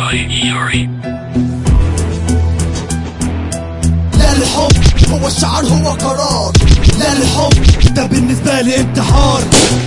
Yuri. لا الحب هو الشعر هو قرار لا الحب ده بالنسبة لي انتحار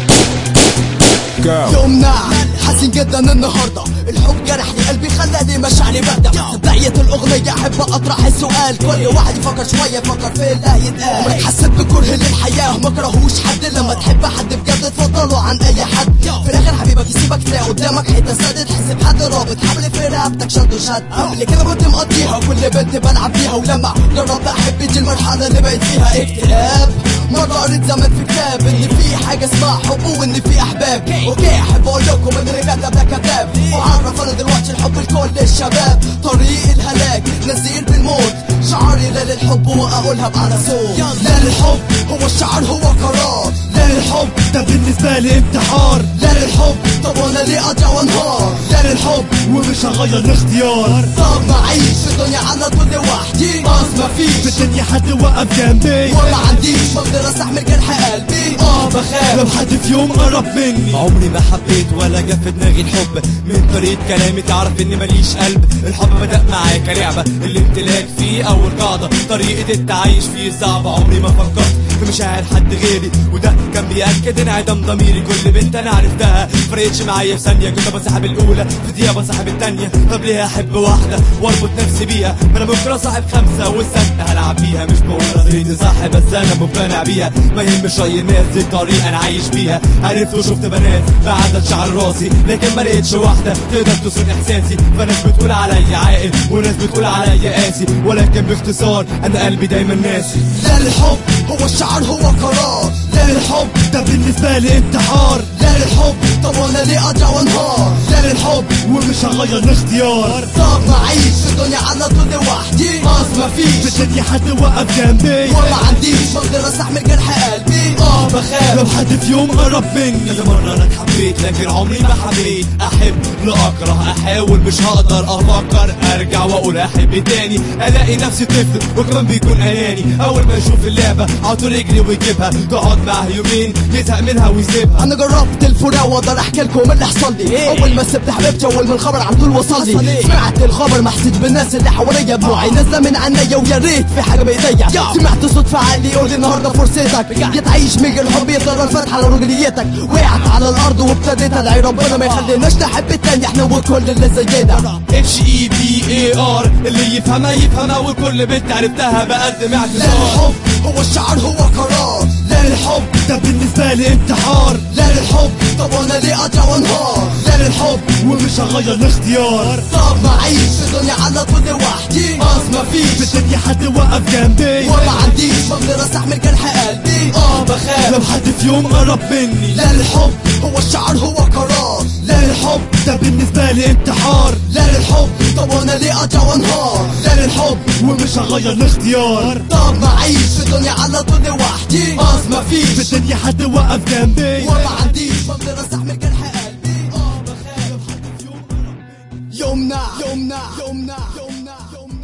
يومنا حزين جدا النهاردة الحب جرح لي قلبي خلاني مشاعري باردة في بداية الأغنية أحب أطرح السؤال كل واحد يفكر شوية يفكر في اللي هيتقال عمرك حسيت بكره للحياة ما كرهوش حد لما تحب حد بجد تفضله عن أي حد في الآخر حبيبك يسيبك تلاقي قدامك حتة سد تحس بحد رابط حبل في رقبتك شد وشد قبل كده كنت مقضيها كل بنت بلعب بيها ولما جربت أحب دي المرحلة اللي بقيت فيها اكتئاب مرة قريت زمان في كتاب ان في حاجة اسمها حب وان في احباب اوكي احب اقول لكم ان اللي كتب ده كذاب وعرف انا دلوقتي الحب لكل الشباب طريق الهلاك نذير بالموت شعاري لا للحب واقولها بأعلى صوت لا للحب هو الشعر هو قرار لا للحب ده بالنسبة لي انتحار لا للحب طب وانا ليه اضيع وانهار لا للحب ومش هغير الاختيار طب ما اعيش في الدنيا على طول لوحدي خلاص مفيش في الدنيا حد وقف جنبي وما عنديش بقدر استحمل جرح قلبي اه بخاف لو حد في يوم قرب مني عمري ما حبيت ولا جه في دماغي الحب من طريقة كلامي تعرف اني ماليش قلب الحب بدأ معايا كلعبة الامتلاك فيه اول قاعدة طريقة التعايش فيه صعبة عمري ما فكرت في مشاعر حد غيري وده كان بيأكد انعدام ضميري كل بنت انا عرفتها فرقتش معايا في ثانية كنت بصاحب الاولى في دقيقة بصاحب التانية طب ليه احب واحدة واربط نفسي بيها ما انا ممكن اصاحب خمسة والستة هلعب بيها مش بقول نظريتي صح بس انا مقتنع بيها ما يهمش اي الناس دي الطريقة انا عايش بيها عرفت وشفت بنات بعدد شعر راسي لكن ما لقيتش واحدة تقدر توصل احساسي فناس بتقول عليا عاقل وناس بتقول عليا قاسي ولكن باختصار انا قلبي دايما ناسي لا للحب هو الشعر هو قرار لا للحب ده بالنسبة لي انتحار لا للحب طب وانا ليه اضيع وانهار لا للحب ومش هغير الاختيار طب ما اعيش في الدنيا على طول لوحدي خلاص مفيش في الدنيا حد وقف جنبي وما عنديش بقدر استحمل جرح قلبي اه بخاف لو حد في يوم قرب مني كذا مرة انا اتحبيت لكن عمري ما حبيت احب لا اكره احاول مش هقدر افكر ارجع واقول احب تاني الاقي نفسي طفل وكمان بيكون اناني اول ما يشوف اللعبة على طول يجري ويجيبها تقعد معاه يومين يزهق منها ويسيبها انا جربت الفراق واقدر احكي لكم اللي حصل لي اول ما سبت حبيبتي اول ما الخبر على طول وصل لي سمعت الخبر ما حسيت بالناس اللي حواليا دموعي نازله من عينيا ويا ريت في حاجه بايديا سمعت صوت في عقلي يقول لي النهارده فرصتك يا تعيش ميج الحب يقدر الفتح على رجليتك وقعت على الارض وابتديت ادعي ربنا ما يخليناش نحب التاني احنا وكل اللي زينا اتش اي بي اي ار اللي يفهمها يفهمها وكل بنت عرفتها بقدم لا اعتذار للحب هو الشعر هو قرار لا للحب ده بالنسبة لي انتحار لا للحب طب وانا ليه اضيع وانهار لا للحب ومش هغير الاختيار طب ما اعيش في الدنيا على طول لوحدي خلاص مفيش في الدنيا حد وقف جنبي وما عنديش بقدر استحمل جرح قلبي اه بخاف لو حد في يوم قرب مني لا للحب هو الشعر هو قرار لا للحب ده بالنسبة لي انتحار لا للحب طب وانا ليه اضيع وانهار لا للحب ومش هغير الاختيار طب ما اعيش في الدنيا على طول لوحدي خلاص مفيش في الدنيا حد وقف جنبي وما عنديش بقدر استحمل جرح قلبي اه بخاف لو حد في يوم قرب مني. يومنا يومنا يومنا يومنا يومنا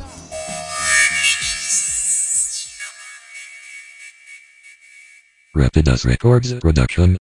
Rapidas Records Production.